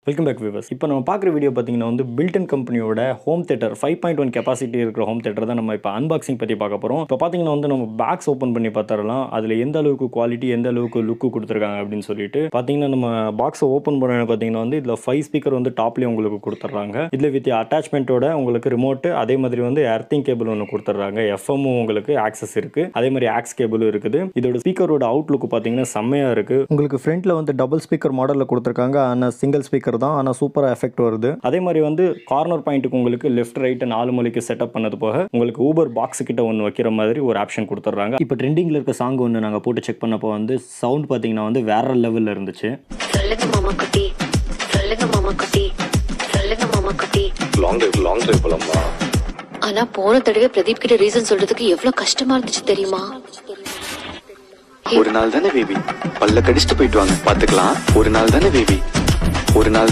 welcome back viewers இப்போ நம்ம பார்க்குற வீடியோ பார்த்தீங்கன்னா வந்து பில்டன் கம்பெனியோட home theatre five point one capacity இருக்கிற ஹோம் தேட்டர் தான் நம்ம இப்போ அன்பாக்சிங் பற்றி பார்க்க போகிறோம் இப்போ பார்த்தீங்கன்னா வந்து நம்ம பாக்ஸ் ஓப்பன் பண்ணி பார்த்தரலாம் அதில் எந்த அளவுக்கு குவாலிட்டி எந்த அளவுக்கு லுக்கு கொடுத்துருக்காங்க அப்படின்னு சொல்லிட்டு பார்த்தீங்கன்னா நம்ம பாக்ஸை ஓப்பன் பண்ண பார்த்தீங்கன்னா வந்து இதில் ஃபைவ் ஸ்பீக்கர் வந்து டாப்லேயே உங்களுக்கு கொடுத்துட்றாங்க இதில் வித் அட்டாச்மெண்ட்டோட உங்களுக்கு ரிமோட்டு அதே மாதிரி வந்து எர்த்திங் கேபிள் ஒன்று கொடுத்துட்றாங்க எஃப்எம்மும் உங்களுக்கு ஆக்சஸ் இருக்குது அதே மாதிரி ஆக்ஸ் கேபிளும் இருக்குது இதோட ஸ்பீக்கரோட அவுட்லுக் பார்த்தீங்கன்னா செம்மையாக இருக்குது உங்களுக்கு ஃப்ரண்ட்டில் வந்து டபுள் ஸ்பீக்கர் மாடலில் கொடுத்துருக்காங்க ஆனால் சிங்கிள் ஸ்பீக்கர் தான் ஆனால் சூப்பராக எஃபெக்ட் வருது அதே மாதிரி வந்து கார்னர் பாயிண்ட்டுக்கு உங்களுக்கு லெஃப்ட் ரைட் நாலு மொழிக்கு செட்டப் பண்ணது போக உங்களுக்கு ஊபர் பாக்ஸ் கிட்ட ஒன்று வைக்கிற மாதிரி ஒரு ஆப்ஷன் கொடுத்துட்றாங்க இப்போ ட்ரெண்டிங்கில் இருக்க சாங் ஒன்று நாங்கள் போட்டு செக் பண்ணப்போ வந்து சவுண்ட் பார்த்தீங்கன்னா வந்து வேற லெவலில் இருந்துச்சு சொல்லுங்க மாமா குட்டி சொல்லுங்க மாமா குட்டி சொல்லுங்க மாமா குட்டி லாங் டிரைவ் லாங் டிரைவ் போலாமா ஆனா போன தடவை பிரதீப் கிட்ட ரீசன் சொல்றதுக்கு எவ்வளவு கஷ்டமா இருந்துச்சு தெரியுமா ஒரு நாள் தானே பேபி பல்ல கடிச்சிட்டு போயிட்டு வாங்க பாத்துக்கலாம் ஒரு நாள் தானே பேபி ஒரு நாள்